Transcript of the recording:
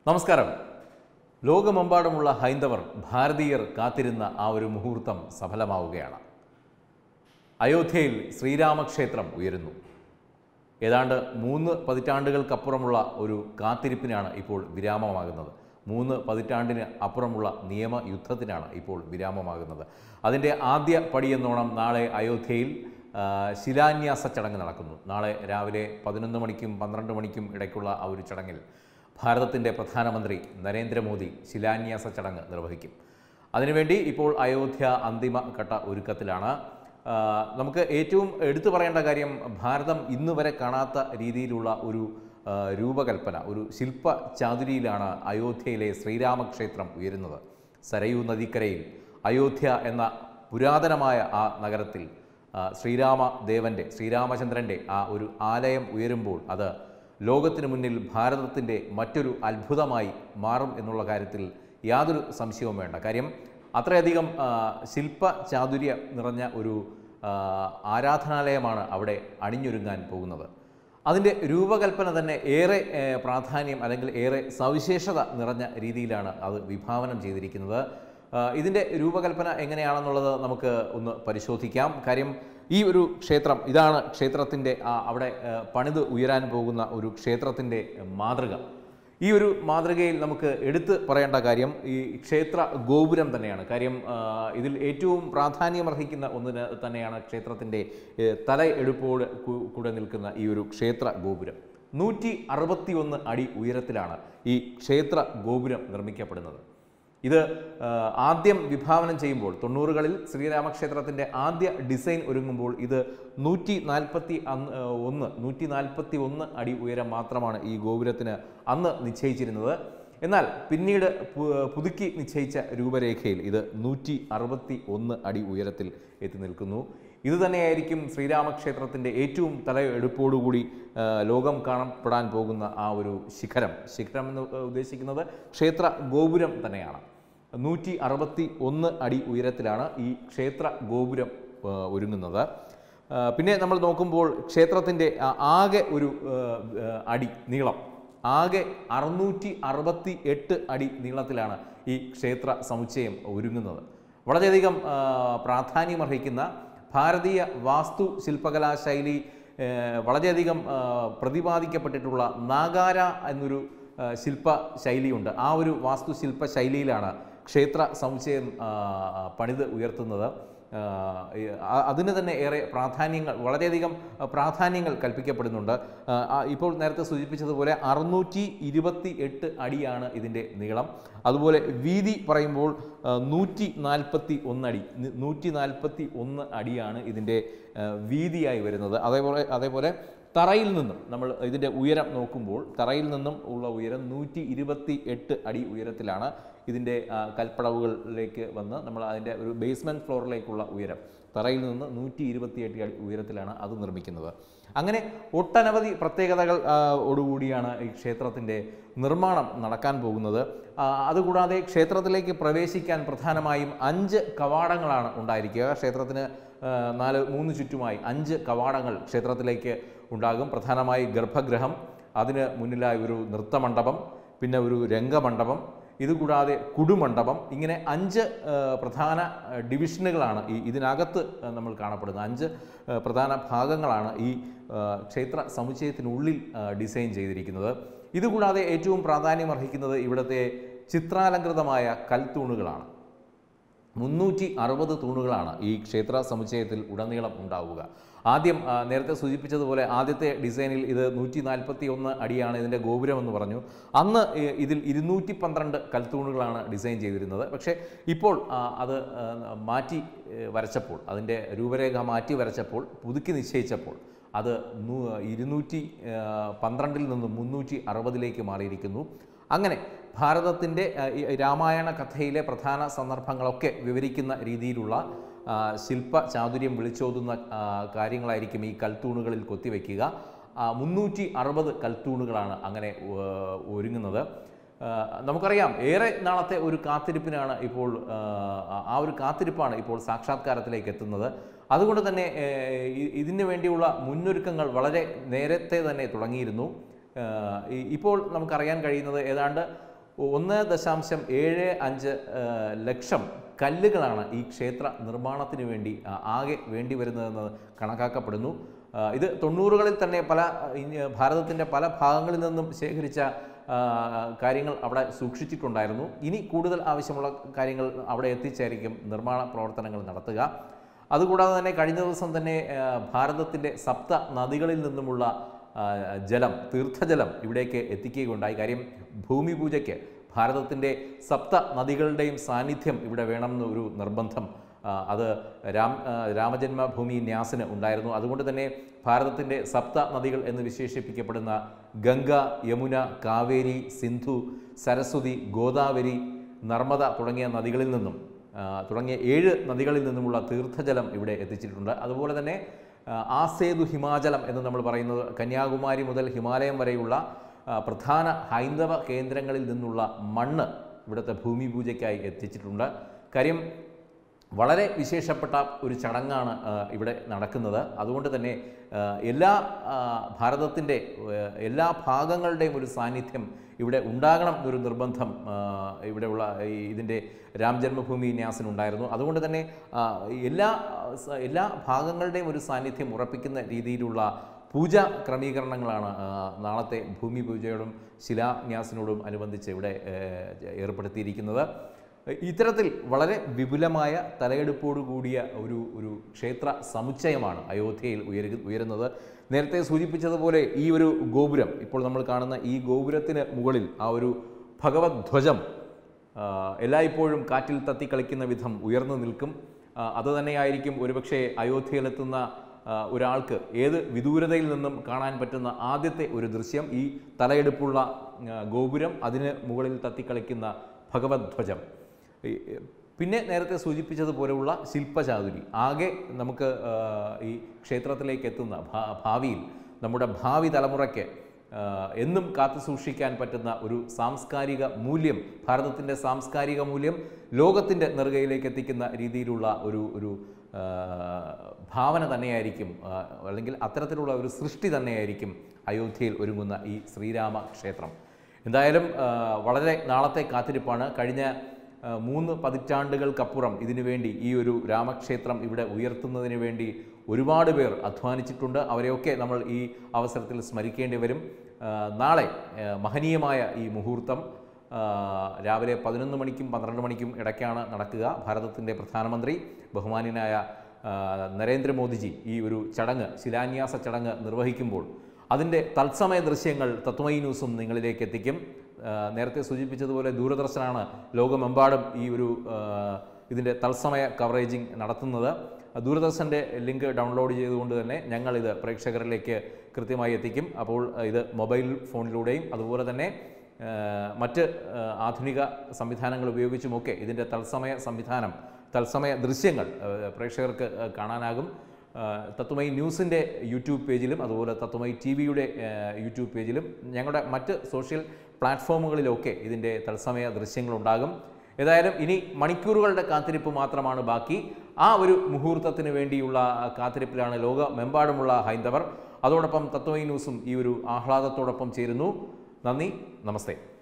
നമസ്കാരം ലോകമെമ്പാടുമുള്ള ഹൈന്ദവർ ഭാരതീയർ കാത്തിരുന്ന ആ ഒരു മുഹൂർത്തം സഫലമാവുകയാണ് അയോധ്യയിൽ ശ്രീരാമക്ഷേത്രം ഉയരുന്നു ഏതാണ്ട് മൂന്ന് പതിറ്റാണ്ടുകൾക്കപ്പുറമുള്ള ഒരു കാത്തിരിപ്പിനാണ് ഇപ്പോൾ വിരാമമാകുന്നത് മൂന്ന് പതിറ്റാണ്ടിന് അപ്പുറമുള്ള നിയമയുദ്ധത്തിനാണ് ഇപ്പോൾ വിരാമമാകുന്നത് അതിൻ്റെ ആദ്യ പടിയെന്നോണം നാളെ അയോധ്യയിൽ ആ, ശിലാന്യാസ ചടങ്ങ് നടക്കുന്നു നാളെ രാവിലെ പതിനൊന്ന് മണിക്കും പന്ത്രണ്ട് മണിക്കും ഇടയ്ക്കുള്ള ആ ഒരു ചടങ്ങിൽ ഭാരതത്തിൻ്റെ പ്രധാനമന്ത്രി നരേന്ദ്രമോദി ശിലാന്യാസ ചടങ്ങ് നിർവഹിക്കും അതിനുവേണ്ടി ഇപ്പോൾ അയോധ്യ അന്തിമ ഘട്ട ഒരുക്കത്തിലാണ് ആ, നമുക്ക് ഏറ്റവും എടുത്തു പറയേണ്ട കാര്യം ഭാരതം ഇന്ന് വരെ കാണാത്ത രീതിയിലുള്ള ഒരു ആ, രൂപകൽപ്പന ഒരു ശില്പ ചാതുരിയിലാണ് അയോധ്യയിലെ ശ്രീരാമക്ഷേത്രം ഉയരുന്നത് സരയൂ നദിക്കരയിൽ അയോധ്യ എന്ന പുരാതനമായ ആ നഗരത്തിൽ ആ, ശ്രീരാമദേവൻ്റെ ശ്രീരാമചന്ദ്രൻ്റെ ആ ഒരു ആലയം ഉയരുമ്പോൾ അത് ലോകത്തിന് മുന്നിൽ ഭാരതത്തിൻ്റെ മറ്റൊരു അത്ഭുതമായി മാറും എന്നുള്ള കാര്യത്തിൽ യാതൊരു സംശയവും വേണ്ട കാര്യം അത്രയധികം ആ, ശില്പ ചാതുര്യ നിറഞ്ഞ ഒരു ആ, ആരാധനാലയമാണ് അവിടെ അണിഞ്ഞൊരുങ്ങാൻ പോകുന്നത് അതിൻ്റെ രൂപകൽപ്പന തന്നെ ഏറെ ഏ, പ്രാധാന്യം അല്ലെങ്കിൽ ഏറെ സവിശേഷത നിറഞ്ഞ രീതിയിലാണ് അത് വിഭാവനം ചെയ്തിരിക്കുന്നത് ആ, ഇതിൻ്റെ രൂപകൽപ്പന എങ്ങനെയാണെന്നുള്ളത് നമുക്ക് ഒന്ന് പരിശോധിക്കാം കാര്യം ഈ ഒരു ക്ഷേത്രം ഇതാണ് ക്ഷേത്രത്തിൻ്റെ ആ, അവിടെ ആ, പണിത് ഉയരാൻ പോകുന്ന ഒരു ക്ഷേത്രത്തിൻ്റെ മാതൃക ഈ ഒരു മാതൃകയിൽ നമുക്ക് എടുത്ത് പറയേണ്ട കാര്യം ഈ ക്ഷേത്ര ഗോപുരം തന്നെയാണ് കാര്യം ആ, ഇതിൽ ഏറ്റവും പ്രാധാന്യമർഹിക്കുന്ന ഒന്നിന് തന്നെയാണ് ക്ഷേത്രത്തിൻ്റെ ഏ, തല എടുപ്പോട് കു- കൂടെ നിൽക്കുന്ന ഈ ഒരു ക്ഷേത്ര ഗോപുരം നൂറ്റി അറുപത്തി ഒന്ന് അടി ഉയരത്തിലാണ് ഈ ക്ഷേത്ര ഗോപുരം നിർമ്മിക്കപ്പെടുന്നത് ഇത് ആ, ആദ്യം വിഭാവനം ചെയ്യുമ്പോൾ തൊണ്ണൂറുകളിൽ ശ്രീരാമക്ഷേത്രത്തിൻ്റെ ആദ്യ ഡിസൈൻ ഒരുങ്ങുമ്പോൾ ഇത് നൂറ്റി നാൽപ്പത്തി ഒന്ന് നൂറ്റി നാൽപ്പത്തി ഒന്ന് അടി ഉയരം മാത്രമാണ് ഈ ഗോപുരത്തിന് അന്ന് നിശ്ചയിച്ചിരുന്നത് എന്നാൽ പിന്നീട് പു- പുതുക്കി നിശ്ചയിച്ച രൂപരേഖയിൽ ഇത് നൂറ്റി അറുപത്തി ഒന്ന് അടി ഉയരത്തിൽ എത്തി നിൽക്കുന്നു ഇത് തന്നെയായിരിക്കും ശ്രീരാമക്ഷേത്രത്തിൻ്റെ ഏറ്റവും തലയെടുപ്പോടുകൂടി ആ, ലോകം കാണപ്പെടാൻ പോകുന്ന ആ ഒരു ശിഖരം ശിഖരം എന്ന് ഉദ്ദേശിക്കുന്നത് ക്ഷേത്ര ഗോപുരം തന്നെയാണ് നൂറ്റി അറുപത്തി ഒന്ന് അടി ഉയരത്തിലാണ് ഈ ക്ഷേത്ര ഗോപുരം ആ, ഒരുങ്ങുന്നത് ആ, പിന്നെ നമ്മൾ നോക്കുമ്പോൾ ക്ഷേത്രത്തിൻ്റെ ആ, ആകെ ഒരു ആ, ആ, അടി നീളം ആകെ അറുന്നൂറ്റി അറുപത്തി എട്ട് അടി നീളത്തിലാണ് ഈ ക്ഷേത്ര സമുച്ചയം ഒരുങ്ങുന്നത് വളരെയധികം ആ, പ്രാധാന്യമർഹിക്കുന്ന ഭാരതീയ വാസ്തു ശില്പകലാ ശൈലി ആ, വളരെയധികം ആ, പ്രതിപാദിക്കപ്പെട്ടിട്ടുള്ള നാഗാര എന്നൊരു ആ, ശില്പ ശൈലിയുണ്ട് ആ ഒരു വാസ്തുശില്പ ശൈലിയിലാണ് ക്ഷേത്ര സമുച്ചയം ആ, പണിത് ഉയർത്തുന്നത് ആ, ഈ, ആ- അതിന് തന്നെ ഏറെ പ്രാധാന്യങ്ങൾ വളരെയധികം ആ, പ്രാധാന്യങ്ങൾ കൽപ്പിക്കപ്പെടുന്നുണ്ട് ആ, ആ, ഇപ്പോൾ നേരത്തെ സൂചിപ്പിച്ചതുപോലെ അറുന്നൂറ്റി ഇരുപത്തി എട്ട് അടിയാണ് ഇതിൻ്റെ നീളം അതുപോലെ വീതി പറയുമ്പോൾ ആ, നൂറ്റി നാൽപ്പത്തി ഒന്നടി നൂറ്റി നാൽപ്പത്തി ഒന്ന് അടിയാണ് ഇതിൻ്റെ ആ, വീതിയായി വരുന്നത് അതേപോലെ അതേപോലെ തറയിൽ നിന്നും നമ്മൾ ഇതിൻ്റെ ഉയരം നോക്കുമ്പോൾ തറയിൽ നിന്നും ഉള്ള ഉയരം നൂറ്റി ഇരുപത്തി എട്ട് അടി ഉയരത്തിലാണ് ഇതിൻ്റെ ആ, കൽപ്പടവുകളിലേക്ക് വന്ന് നമ്മൾ അതിൻ്റെ ഒരു ബേസ്മെൻറ്റ് ഫ്ലോറിലേക്കുള്ള ഉയരം തറയിൽ നിന്ന് നൂറ്റി ഇരുപത്തിയെട്ട് അടി ഉയരത്തിലാണ് അത് നിർമ്മിക്കുന്നത് അങ്ങനെ ഒട്ടനവധി പ്രത്യേകതകൾ ആ, ഓടുകൂടിയാണ് ഈ ക്ഷേത്രത്തിൻ്റെ നിർമ്മാണം നടക്കാൻ പോകുന്നത് ആ, അതുകൂടാതെ ക്ഷേത്രത്തിലേക്ക് പ്രവേശിക്കാൻ പ്രധാനമായും അഞ്ച് കവാടങ്ങളാണ് ഉണ്ടായിരിക്കുക ക്ഷേത്രത്തിന് ആ, നാല് മൂന്ന് ചുറ്റുമായി അഞ്ച് കവാടങ്ങൾ ക്ഷേത്രത്തിലേക്ക് ഉണ്ടാകും പ്രധാനമായി ഗർഭഗൃഹം അതിന് മുന്നിലായി ഒരു നൃത്തമണ്ഡപം പിന്നെ ഒരു രംഗമണ്ഡപം ഇതുകൂടാതെ കുടുമണ്ഡപം ഇങ്ങനെ അഞ്ച് ആ, പ്രധാന ആ, ഡിവിഷനുകളാണ് ഈ ഇതിനകത്ത് ആ, നമ്മൾ കാണപ്പെടുന്നത് അഞ്ച് ആ, പ്രധാന ഭാഗങ്ങളാണ് ഈ ആ, ക്ഷേത്ര സമുച്ചയത്തിനുള്ളിൽ ആ, ഡിസൈൻ ചെയ്തിരിക്കുന്നത് ഇതുകൂടാതെ ഏറ്റവും പ്രാധാന്യമർഹിക്കുന്നത് ഇവിടുത്തെ ചിത്രാലങ്കൃതമായ കൽത്തൂണുകളാണ് മുന്നൂറ്റി അറുപത് തൂണുകളാണ് ഈ ക്ഷേത്ര സമുച്ചയത്തിൽ ഉടനീളം ഉണ്ടാവുക ആദ്യം ആ, നേരത്തെ സൂചിപ്പിച്ചതുപോലെ ആദ്യത്തെ ഡിസൈനിൽ ഇത് നൂറ്റി നാൽപ്പത്തി ഒന്ന് അടിയാണ് ഇതിൻ്റെ ഗോപുരം എന്ന് പറഞ്ഞു അന്ന് ഈ- ഇതിൽ ഇരുന്നൂറ്റി പന്ത്രണ്ട് കൽത്തൂണുകളാണ് ഡിസൈൻ ചെയ്തിരുന്നത് പക്ഷേ ഇപ്പോൾ ആ, അത് ആ, മാറ്റി ഏ, വരച്ചപ്പോൾ അതിൻ്റെ രൂപരേഖ മാറ്റി വരച്ചപ്പോൾ പുതുക്കി നിശ്ചയിച്ചപ്പോൾ അത് നൂ- ഇരുന്നൂറ്റി ആ, പന്ത്രണ്ടിൽ നിന്നും മുന്നൂറ്റി അറുപതിലേക്ക് മാറിയിരിക്കുന്നു അങ്ങനെ ഭാരതത്തിൻ്റെ ആ, ഈ രാമായണ കഥയിലെ പ്രധാന സന്ദർഭങ്ങളൊക്കെ വിവരിക്കുന്ന രീതിയിലുള്ള ആ, ശില്പ ചാതുര്യം വിളിച്ചോതുന്ന ആ, കാര്യങ്ങളായിരിക്കും ഈ കൽത്തൂണുകളിൽ കൊത്തിവെക്കുക മുന്നൂറ്റി അറുപത് കൽത്തൂണുകളാണ് അങ്ങനെ ആ, ഒരുങ്ങുന്നത് ആ, നമുക്കറിയാം ഏറെ നാളത്തെ ഒരു കാത്തിരിപ്പിനാണ് ഇപ്പോൾ ആ, ആ ഒരു കാത്തിരിപ്പാണ് ഇപ്പോൾ സാക്ഷാത്കാരത്തിലേക്ക് എത്തുന്നത് അതുകൊണ്ട് തന്നെ ഏ, ഇ- ഇതിനു വേണ്ടിയുള്ള മുന്നൊരുക്കങ്ങൾ വളരെ നേരത്തെ തന്നെ തുടങ്ങിയിരുന്നു ആ, ഈ- ഇപ്പോൾ നമുക്കറിയാൻ കഴിയുന്നത് ഏതാണ്ട് ഒന്ന് ദശാംശം ഏഴ് അഞ്ച് ആ, ലക്ഷം കല്ലുകളാണ് ഈ ക്ഷേത്ര നിർമ്മാണത്തിന് വേണ്ടി ആ, ആകെ വേണ്ടി വരുന്നതെന്ന് കണക്കാക്കപ്പെടുന്നു ആ, ഇത് തൊണ്ണൂറുകളിൽ തന്നെ പല ഇ- ഭാരതത്തിൻ്റെ പല ഭാഗങ്ങളിൽ നിന്നും ശേഖരിച്ച ആ, കാര്യങ്ങൾ അവിടെ സൂക്ഷിച്ചിട്ടുണ്ടായിരുന്നു ഇനി കൂടുതൽ ആവശ്യമുള്ള കാര്യങ്ങൾ അവിടെ എത്തിച്ചായിരിക്കും നിർമ്മാണ പ്രവർത്തനങ്ങൾ നടത്തുക അതുകൂടാതെ തന്നെ കഴിഞ്ഞ ദിവസം തന്നെ ആ, ഭാരതത്തിൻ്റെ സപ്ത നദികളിൽ നിന്നുമുള്ള ആ, ജലം തീർത്ഥജലം ഇവിടേക്ക് എത്തിക്കുകയുണ്ടായി കാര്യം ഭൂമി പൂജയ്ക്ക് ഭാരതത്തിൻ്റെ സപ്ത നദികളുടെയും സാന്നിധ്യം ഇവിടെ വേണമെന്ന് ഒരു നിർബന്ധം ആ, അത് രാം ആ, രാമജന്മഭൂമി ന്യാസിന് ഉണ്ടായിരുന്നു അതുകൊണ്ട് തന്നെ ഭാരതത്തിൻ്റെ സപ്ത നദികൾ എന്ന് വിശേഷിപ്പിക്കപ്പെടുന്ന ഗംഗ യമുന കാവേരി സിന്ധു സരസ്വതി ഗോദാവരി നർമ്മദ തുടങ്ങിയ നദികളിൽ നിന്നും ആ, തുടങ്ങിയ ഏഴ് നദികളിൽ നിന്നുമുള്ള തീർത്ഥജലം ഇവിടെ എത്തിച്ചിട്ടുണ്ട് അതുപോലെ തന്നെ ആ, ആസേതു ഹിമാചലം എന്ന് നമ്മൾ പറയുന്നത് കന്യാകുമാരി മുതൽ ഹിമാലയം വരെയുള്ള ആ, പ്രധാന ഹൈന്ദവ കേന്ദ്രങ്ങളിൽ നിന്നുള്ള മണ്ണ് ഇവിടുത്തെ ഭൂമി പൂജയ്ക്കായി എത്തിച്ചിട്ടുണ്ട് കാര്യം വളരെ വിശേഷപ്പെട്ട ഒരു ചടങ്ങാണ് ആ, ഇവിടെ നടക്കുന്നത് അതുകൊണ്ട് തന്നെ ആ, എല്ലാ ആ, ഭാരതത്തിൻ്റെ ആ, എല്ലാ ഭാഗങ്ങളുടെയും ഒരു സാന്നിധ്യം ഇവിടെ ഉണ്ടാകണം എന്നൊരു നിർബന്ധം ആ, ഇവിടെയുള്ള ഈ ഇതിൻ്റെ രാം ജന്മഭൂമി ന്യാസിനുണ്ടായിരുന്നു അതുകൊണ്ട് തന്നെ ആ, എല്ലാ സ- എല്ലാ ഭാഗങ്ങളുടെയും ഒരു സാന്നിധ്യം ഉറപ്പിക്കുന്ന രീതിയിലുള്ള പൂജ ക്രമീകരണങ്ങളാണ് ആ, നാളത്തെ ഭൂമി പൂജയോടും ശിലാന്യാസിനോടും അനുബന്ധിച്ച് ഇവിടെ ഏ, ഏർപ്പെടുത്തിയിരിക്കുന്നത് ഇത്തരത്തിൽ വളരെ വിപുലമായ തലയെടുപ്പോടു കൂടിയ ഒരു ഒരു ക്ഷേത്ര സമുച്ചയമാണ് അയോധ്യയിൽ ഉയരു ഉയരുന്നത് നേരത്തെ സൂചിപ്പിച്ചതുപോലെ ഈ ഒരു ഗോപുരം ഇപ്പോൾ നമ്മൾ കാണുന്ന ഈ ഗോപുരത്തിന് മുകളിൽ ആ ഒരു ഭഗവത് ധ്വജം ആ, എല്ലായ്പ്പോഴും കാറ്റിൽ തത്തിക്കളിക്കുന്ന വിധം ഉയർന്നു നിൽക്കും ആ, അത് തന്നെയായിരിക്കും ഒരുപക്ഷെ അയോധ്യയിലെത്തുന്ന ആ, ഒരാൾക്ക് ഏത് വിദൂരതയിൽ നിന്നും കാണാൻ പറ്റുന്ന ആദ്യത്തെ ഒരു ദൃശ്യം ഈ തലയെടുപ്പുള്ള ആ, ഗോപുരം അതിന് മുകളിൽ തത്തിക്കളിക്കുന്ന ഭഗവത് ധ്വജം ഈ- പിന്നെ നേരത്തെ സൂചിപ്പിച്ചതുപോലെയുള്ള ശില്പചാതുരി ആകെ നമുക്ക് ആ, ഈ ക്ഷേത്രത്തിലേക്ക് എത്തുന്ന ഭാ- ഭാവിയിൽ നമ്മുടെ ഭാവി തലമുറയ്ക്ക് ആ, എന്നും കാത്തു സൂക്ഷിക്കാൻ പറ്റുന്ന ഒരു സാംസ്കാരിക മൂല്യം ഭാരതത്തിൻ്റെ സാംസ്കാരിക മൂല്യം ലോകത്തിൻ്റെ നെറുകയിലേക്ക് എത്തിക്കുന്ന രീതിയിലുള്ള ഒരു ഒരു ആ, ഭാവന തന്നെയായിരിക്കും ആ, അല്ലെങ്കിൽ അത്തരത്തിലുള്ള ഒരു സൃഷ്ടി തന്നെയായിരിക്കും അയോധ്യയിൽ ഒരുങ്ങുന്ന ഈ ശ്രീരാമ ക്ഷേത്രം എന്തായാലും ആ, വളരെ നാളത്തെ കാത്തിരിപ്പാണ് കഴിഞ്ഞ ആ, മൂന്ന് പതിറ്റാണ്ടുകൾക്കപ്പുറം ഇതിനു വേണ്ടി ഈ ഒരു രാമക്ഷേത്രം ഇവിടെ ഉയർത്തുന്നതിന് വേണ്ടി ഒരുപാട് പേർ അധ്വാനിച്ചിട്ടുണ്ട് അവരെയൊക്കെ നമ്മൾ ഈ അവസരത്തിൽ സ്മരിക്കേണ്ടി വരും ആ, നാളെ ആ, മഹനീയമായ ഈ മുഹൂർത്തം ആ, രാവിലെ പതിനൊന്ന് മണിക്കും പന്ത്രണ്ട് മണിക്കും ഇടയ്ക്കാണ് നടക്കുക ഭാരതത്തിൻ്റെ പ്രധാനമന്ത്രി ബഹുമാന്യനായ ആ, നരേന്ദ്രമോദിജി ഈ ഒരു ചടങ്ങ് ശിലാന്യാസ ചടങ്ങ് നിർവഹിക്കുമ്പോൾ അതിൻ്റെ തത്സമയ ദൃശ്യങ്ങൾ തത്വമയി ന്യൂസും നിങ്ങളിലേക്ക് എത്തിക്കും ആ, നേരത്തെ സൂചിപ്പിച്ചതുപോലെ ദൂരദർശനാണ് ലോകമെമ്പാടും ഈ ഒരു ആ, ഇതിൻ്റെ തത്സമയ കവറേജിംഗ് നടത്തുന്നത് ദൂരദർശൻ്റെ ലിങ്ക് ഡൗൺലോഡ് ചെയ്തുകൊണ്ട് തന്നെ ഞങ്ങളിത് പ്രേക്ഷകരിലേക്ക് കൃത്യമായി എത്തിക്കും അപ്പോൾ ഇത് മൊബൈൽ ഫോണിലൂടെയും അതുപോലെ തന്നെ ആ, മറ്റ് ആ, ആധുനിക സംവിധാനങ്ങൾ ഉപയോഗിച്ചുമൊക്കെ ഇതിൻ്റെ തത്സമയ സംവിധാനം തത്സമയ ദൃശ്യങ്ങൾ ആ, പ്രേക്ഷകർക്ക് ആ, കാണാനാകും ആ, തത്വമയി ന്യൂസിൻ്റെ യൂട്യൂബ് പേജിലും അതുപോലെ തത്വമയി ടി വിയുടെ യൂട്യൂബ് പേജിലും ഞങ്ങളുടെ മറ്റ് സോഷ്യൽ പ്ലാറ്റ്ഫോമുകളിലൊക്കെ ഇതിൻ്റെ തത്സമയ ദൃശ്യങ്ങളുണ്ടാകും ഏതായാലും ഇനി മണിക്കൂറുകളുടെ കാത്തിരിപ്പ് മാത്രമാണ് ബാക്കി ആ ഒരു മുഹൂർത്തത്തിന് വേണ്ടിയുള്ള കാത്തിരിപ്പിലാണ് ലോകമെമ്പാടുമുള്ള ഹൈന്ദവർ അതോടൊപ്പം തത്വമയി ന്യൂസും ഈ ഒരു ആഹ്ലാദത്തോടൊപ്പം ചേരുന്നു നന്ദി നമസ്തേ